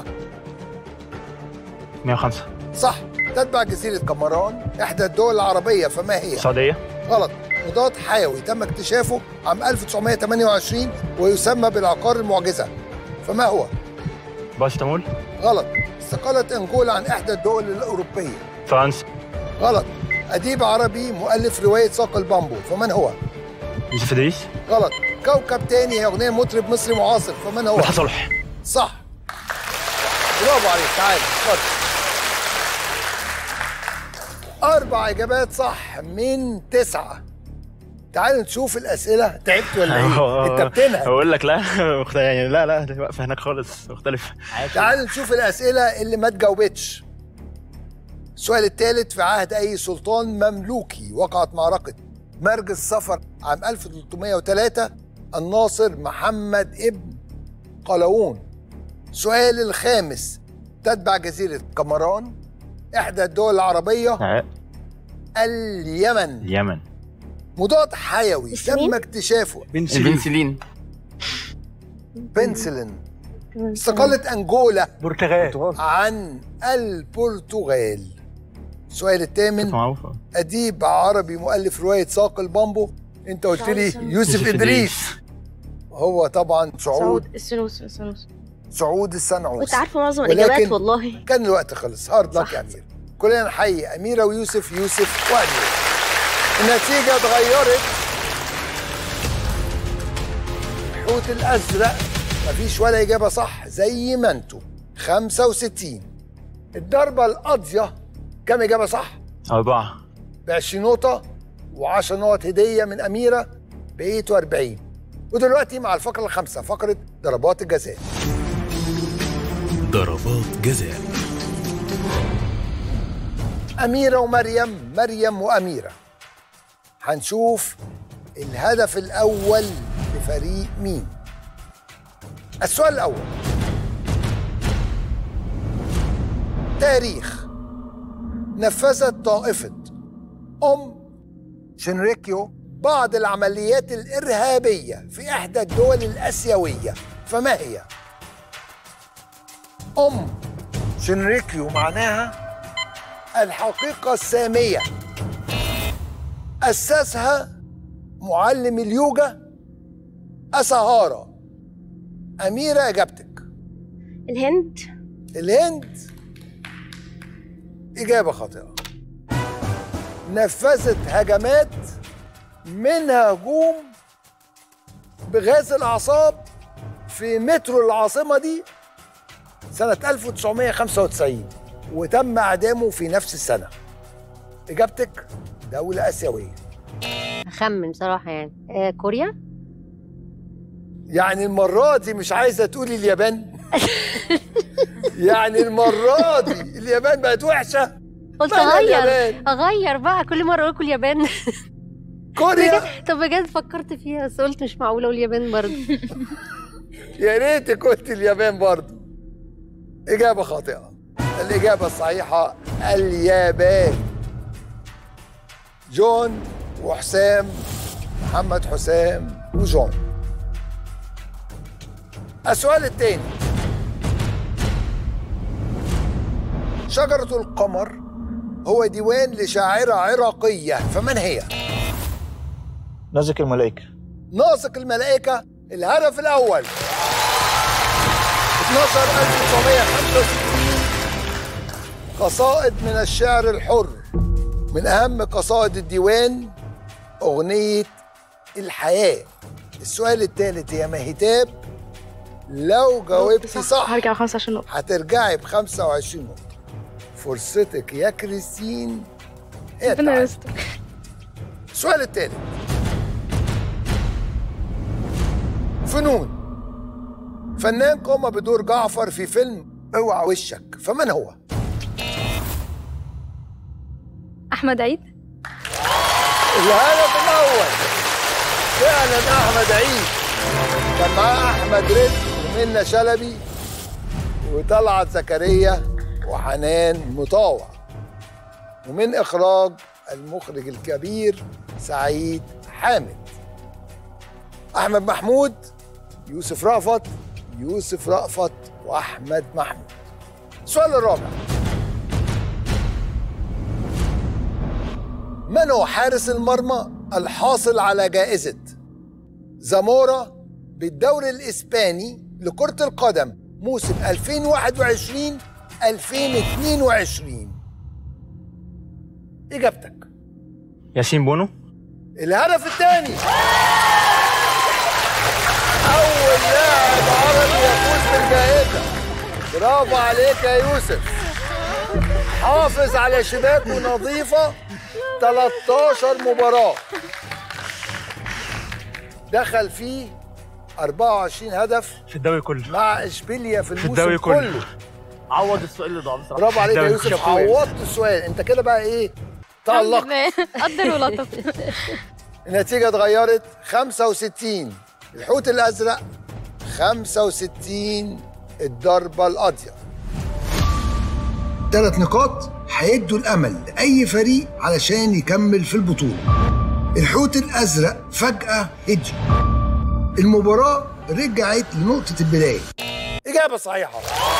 105 صح تتبع جزيرة كامران إحدى الدول العربية فما هي؟ السعوديه غلط مضاد حيوي تم اكتشافه عام 1928 ويسمى بالعقار المعجزة فما هو؟ باستمول غلط استقالت أنجولا عن إحدى الدول الأوروبية فرنسا غلط أديب عربي مؤلف رواية ساق البامبو فمن هو؟ يوسف ادريس غلط كوكب تاني هي أغنية مطرب مصري معاصر فمن هو؟ مدحت صالح صح برافو عليك تعال اتفضل أربع إجابات صح من تسعة تعال نشوف الأسئلة تعبت ولا إيه؟ أنت بتنهج بقول لك لا مخت- يعني لا لا دي واقفه هناك خالص مختلف تعال نشوف الأسئلة اللي ما تجاوبتش السؤال الثالث في عهد أي سلطان مملوكي وقعت معركة مرج السفر عام 1303 الناصر محمد ابن قلاوون سؤال الخامس تتبع جزيرة كامران إحدى الدول العربية عراق اليمن اليمن مضاد حيوي بنسلين؟ تم اكتشافه البنسلين بنسلين استقالت أنجولا برتغال عن البرتغال السؤال الثامن معروفة أديب عربي مؤلف رواية ساق البامبو أنت قلت لي يوسف يوسف إدريس هو طبعا سعود سعود السنوس السنوس سعود السنعوس كنت عارفه معظم ولكن الاجابات والله كان الوقت خلص هارد لك يا أمير كلنا نحيي أميرة ويوسف يوسف وأميرة النتيجة اتغيرت الحوت الأزرق مفيش ولا إجابة صح زي ما انتوا 65 الضربة القاضية كم إجابة صح؟ أربعة ب 20 نقطة و10 نقط هدية من أميرة بقيت 40 ودلوقتي مع الفقرة الخامسة فقرة ضربات الجزاء ضربات جزاء أميرة ومريم مريم وأميرة هنشوف الهدف الأول لفريق مين السؤال الأول تاريخ نفذت طائفة أم شنريكيو بعض العمليات الإرهابية في إحدى الدول الآسيوية فما هي؟ أم شنريكيو معناها الحقيقة السامية أسسها معلم اليوجا أسهارا أميرة إجابتك الهند الهند إجابة خاطئة نفذت هجمات منها هجوم بغاز الأعصاب في مترو العاصمة دي سنة 1995 وتم إعدامه في نفس السنة إجابتك دولة آسيوية اخمن بصراحه يعني آه كوريا يعني المرة دي مش عايزة تقولي اليابان يعني المرة دي اليابان بقت وحشة قلت مالها اغير اليابان؟ اغير بقى كل مره اقول لكم اليابان كوريا بجد- طب بجد فكرت فيها بس قلت مش معقوله اقول اليابان برضه يا ريتك قلت اليابان برضه إجابة خاطئة الإجابة الصحيحة اليابان جون وحسام محمد حسام وجون السؤال الثاني شجرة القمر هو ديوان لشاعرة عراقية فمن هي؟ نازك الملائكة ناصق الملائكة الهدف الأول 12965 قصائد من الشعر الحر من أهم قصائد الديوان أغنية الحياة السؤال الثالث يا مهتاب لو جاوبتي صح هرجع 25 نقطة هترجعي ب 25 نقطة فرصتك يا كريستين هي ربنا التعادل. يستر السؤال الثالث فنون فنان قام بدور جعفر في فيلم اوعى وشك فمن هو؟ احمد عيد الهدف الاول فعلا احمد عيد كان معاه احمد رزق ومنى شلبي وطلعت زكريا وحنان مطاوع ومن اخراج المخرج الكبير سعيد حامد احمد محمود يوسف رأفت يوسف رأفت واحمد محمود السؤال الرابع من هو حارس المرمى الحاصل على جائزة زامورا بالدوري الإسباني لكرة القدم موسم 2021 2022 إجابتك ياسين بونو الهدف الثاني أول لاعب عربي يفوز بالجائزة برافو عليك يا يوسف حافظ على شباكه نظيفة 13 مباراة دخل فيه 24 هدف في الدوري كله مع اشبيليا في في الموسم الدوري كله. كله عوض السؤال اللي ضاع بصراحة برافو عليك يا الدوري يوسف كله. عوضت السؤال انت كده بقى ايه تألق قدر ولطف النتيجة اتغيرت 65 الحوت الأزرق 65 الضربة القاضية ثلاث نقاط هيدوا الأمل لأي فريق علشان يكمل في البطولة الحوت الأزرق فجأة هدي المباراة رجعت لنقطة البداية إجابة صحيحة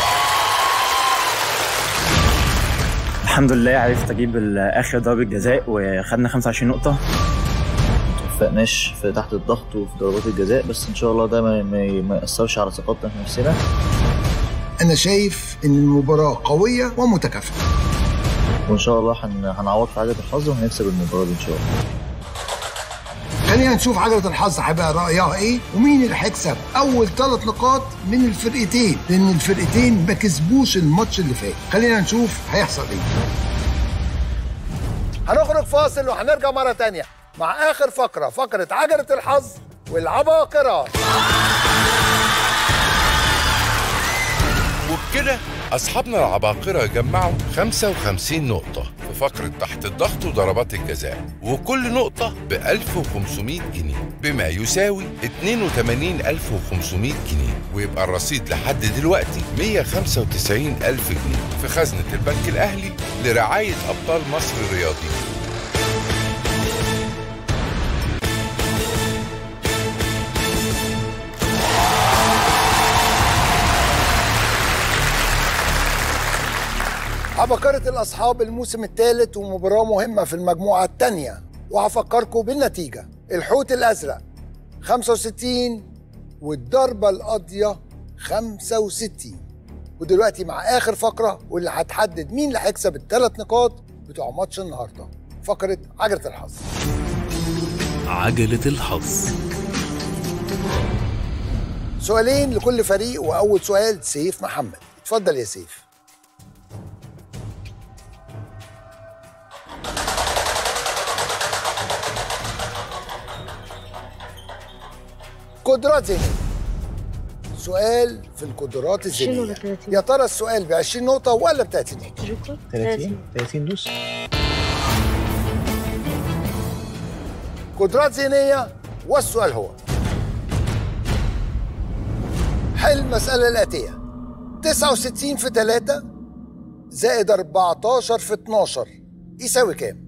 الحمد لله عرفت اجيب ال- اخر ضربه جزاء وخدنا 25 نقطه توفقناش في تحت الضغط وفي ضربات الجزاء بس ان شاء الله ده ما, ما ما ياثرش على ثقتنا في نفسنا أنا شايف إن المباراة قوية ومتكافئة وان شاء الله هن... هنعوض في عجله الحظ وهنكسب المباراه دي ان شاء الله خلينا نشوف عجلة الحظ هيبقى رأيها إيه ومين اللي هيكسب أول ثلاث نقاط من الفرقتين لأن الفرقتين ما كسبوش الماتش اللي فات خلينا نشوف هيحصل إيه هنخرج فاصل وهنرجع مرة تانية مع آخر فقرة فقرة عجلة الحظ والعباقرة وبكده أصحابنا العباقرة جمعوا 55 نقطة في فقرة تحت الضغط وضربات الجزاء وكل نقطة ب 1500 جنيه بما يساوي 82500 جنيه ويبقى الرصيد لحد دلوقتي 195 ألف جنيه في خزنة البنك الأهلي لرعاية أبطال مصر الرياضيين عباقرة الأصحاب الموسم الثالث ومباراة مهمة في المجموعة الثانية وهفكركم بالنتيجة الحوت الأزرق 65 والضربة القاضية 65 ودلوقتي مع آخر فقرة واللي هتحدد مين اللي هيكسب الثلاث نقاط بتوع ماتش النهاردة فقرة عجلة الحظ عجلة الحظ سؤالين لكل فريق وأول سؤال سيف محمد اتفضل يا سيف قدرات ذهنية سؤال في القدرات 20 ولا الذهنية يا ترى السؤال ب 20 نقطة ولا ب 30 نقطة؟ 30 30 دوس قدرات ذهنية والسؤال هو حل المسألة الآتية 69 في 3 زائد 14 في 12 يساوي كام؟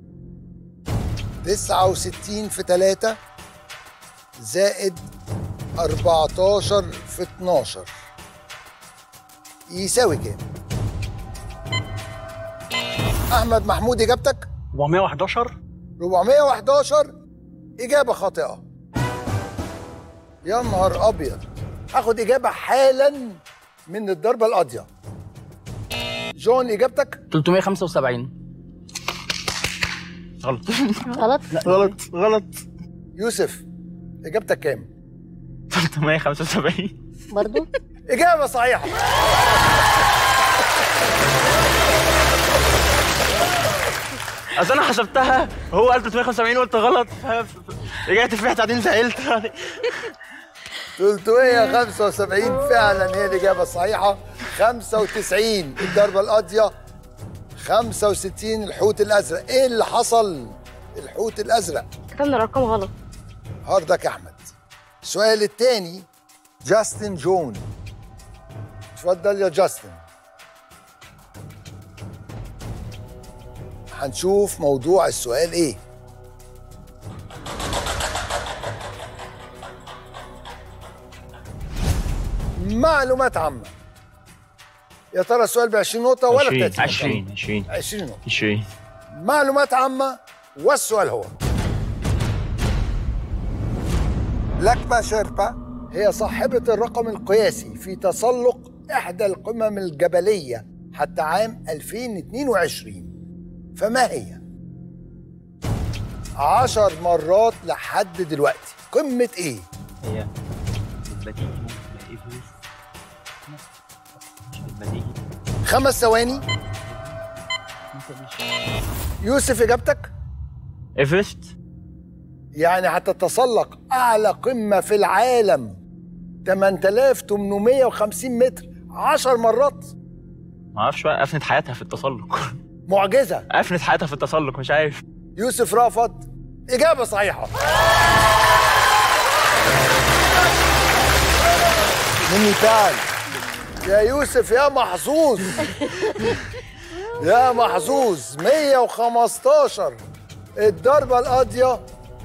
69 في 3 زائد 14 في 12 يساوي كام؟ أحمد محمود إجابتك 411 411 إجابة خاطئة يا نهار أبيض هاخد إجابة حالا من الضربة القاضية جون إجابتك 375 غلط غلط غلط غلط يوسف إجابتك كام؟ 375 برضو إجابة صحيحة اصل انا حسبتها هو قال 375 قلت غلط ف- ف- رجعت في بعدين زعلت 375 فعلا هي الإجابة الصحيحة 95 الضربة القاضية 65 الحوت الأزرق إيه اللي حصل؟ الحوت الأزرق كتبنا الارقام غلط هاردك أحمد السؤال الثاني جاستن جون اتفضل يا جاستن هنشوف موضوع السؤال ايه معلومات عامة يا ترى السؤال ب 20 نقطة ولا ب 30 20 20 20 نقطة 20 معلومات عامة والسؤال هو لاكما شيربا هي صاحبة الرقم القياسي في تسلق إحدى القمم الجبلية حتى عام 2022 فما هي؟ عشر مرات لحد دلوقتي قمة إيه؟ هي البديهي لا ايفرست مش البديهي خمس ثواني يوسف إجابتك؟ ايفرست يعني هتتسلق أعلى قمة في العالم 8850 متر 10 مرات ما اعرفش بقى افنت حياتها في التسلق معجزة افنت حياتها في التسلق مش عارف يوسف رافض إجابة صحيحة مني تعال يا يوسف يا محظوظ يا محظوظ 115 الضربة القاضية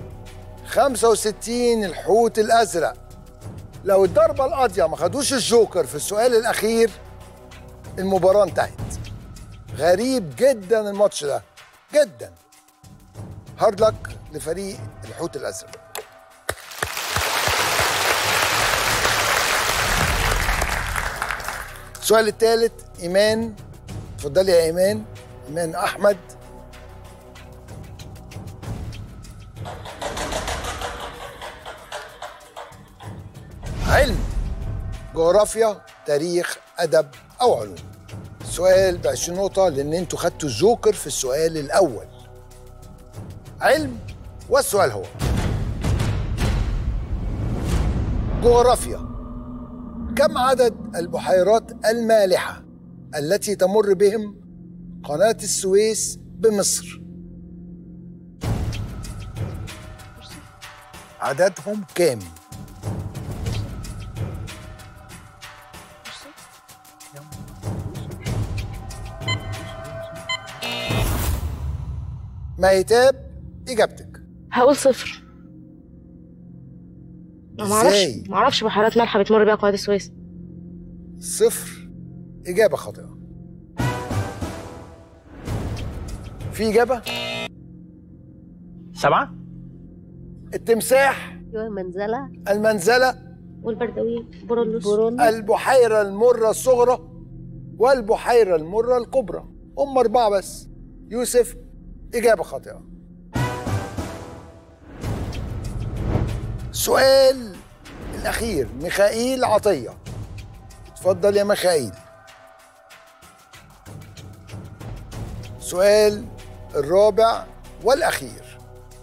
65 الحوت الأزرق لو الضربة القاضية ما خدوش الجوكر في السؤال الأخير المباراة انتهت غريب جدا الماتش ده جدا هارد لك لفريق الحوت الأزرق السؤال الثالث إيمان اتفضلي يا إيمان إيمان أحمد علم جغرافيا تاريخ أدب أو علوم السؤال ب 20 نقطة لأن أنتوا خدتوا الجوكر في السؤال الأول علم والسؤال هو جغرافيا كم عدد البحيرات المالحة التي تمر بهم قناة السويس بمصر؟ عددهم كام؟ مهتاب إجابتك هقول صفر ما اعرفش إزاي؟ ما اعرفش بحيرات مالحه بتمر بيها قناه السويس صفر إجابة خاطئة في إجابة؟ سبعة التمساح ايوه منزله المنزلة والبردوين برولوس البحيرة المرة الصغرى والبحيرة المرة الكبرى هم أربعة بس يوسف إجابة خاطئة السؤال الأخير ميخائيل عطية اتفضل يا ميخائيل السؤال الرابع والأخير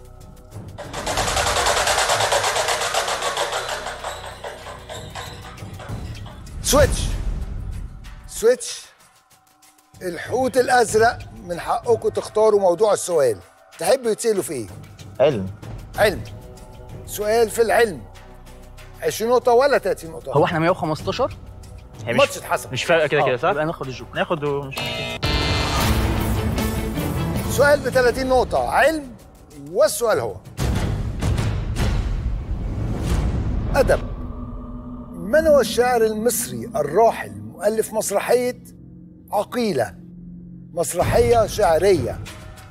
سويتش سويتش الحوت الازرق من حقكم تختاروا موضوع السؤال تحبوا يتسالوا في ايه علم علم سؤال في العلم 20 نقطه ولا 30 نقطه هو احنا 115 هي مش ماتش اتحسب مش فارقه كده آه، كده صح؟ يبقى ناخد الجوكر ناخد مش مشكله سؤال ب 30 نقطه علم والسؤال هو ادب من هو الشاعر المصري الراحل مؤلف مسرحيه عقيله مسرحيه شعريه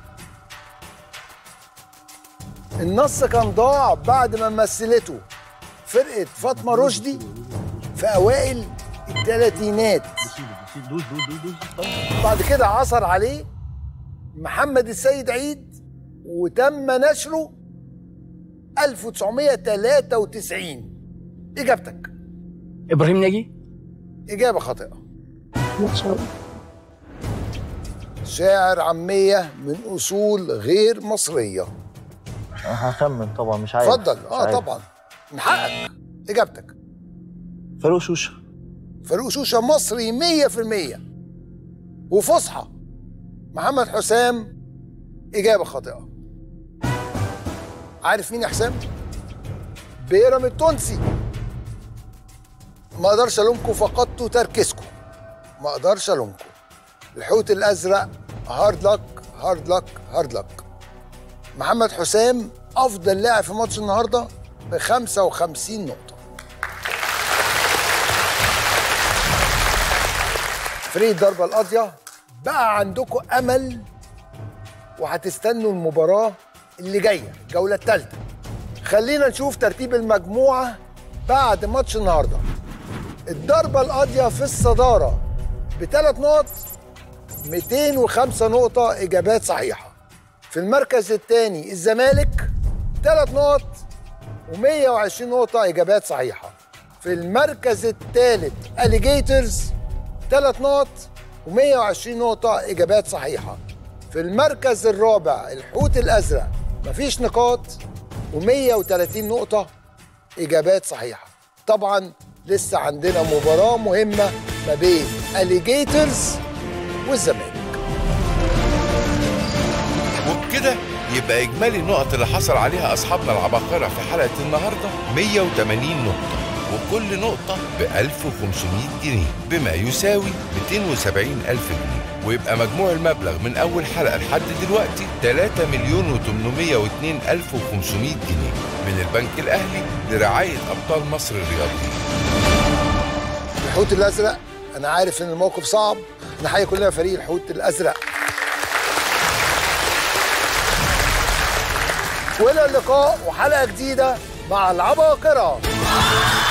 النص كان ضاع بعد ما مثلته فرقه فاطمه رشدي في اوائل الثلاثينات بعد كده عثر عليه محمد السيد عيد وتم نشره 1993 اجابتك ابراهيم ناجي اجابه خاطئه ما شاء الله شاعر عاميه من اصول غير مصريه هخمن طبعا مش عارف اتفضل مش اه عارف. طبعا من حقك اجابتك فاروق شوشه فاروق شوشه مصري 100% وفصحى محمد حسام اجابه خاطئه عارف مين يا حسام بيرم التونسي ما اقدرش الومكم فقدتوا تركيزكم ما اقدرش الومكم الحوت الازرق هارد لك هارد لك هارد لك محمد حسام افضل لاعب في ماتش النهارده ب 55 نقطه فريق الضربه القاضيه بقى عندكم امل وهتستنوا المباراه اللي جايه الجوله الثالثه خلينا نشوف ترتيب المجموعه بعد ماتش النهارده الضربه القاضيه في الصداره بثلاث نقط 205 نقطه اجابات صحيحه في المركز الثاني الزمالك ثلاث نقط و120 نقطه اجابات صحيحه في المركز الثالث اليجيترز ثلاث نقط و120 نقطة إجابات صحيحة. في المركز الرابع الحوت الأزرق مفيش نقاط و130 نقطة إجابات صحيحة. طبعا لسه عندنا مباراة مهمة ما بين اليجيترز والزمالك. وبكده يبقى إجمالي النقط اللي حصل عليها أصحابنا العباقرة في حلقة النهاردة 180 نقطة وكل نقطة ب 1500 جنيه بما يساوي 270 ألف جنيه ويبقى مجموع المبلغ من أول حلقة لحد دلوقتي 3 مليون و802 ألف و500 جنيه من البنك الأهلي لرعاية أبطال مصر الرياضيين الحوت الازرق انا عارف ان الموقف صعب نحيي كلنا فريق الحوت الازرق والى اللقاء وحلقه جديده مع العباقره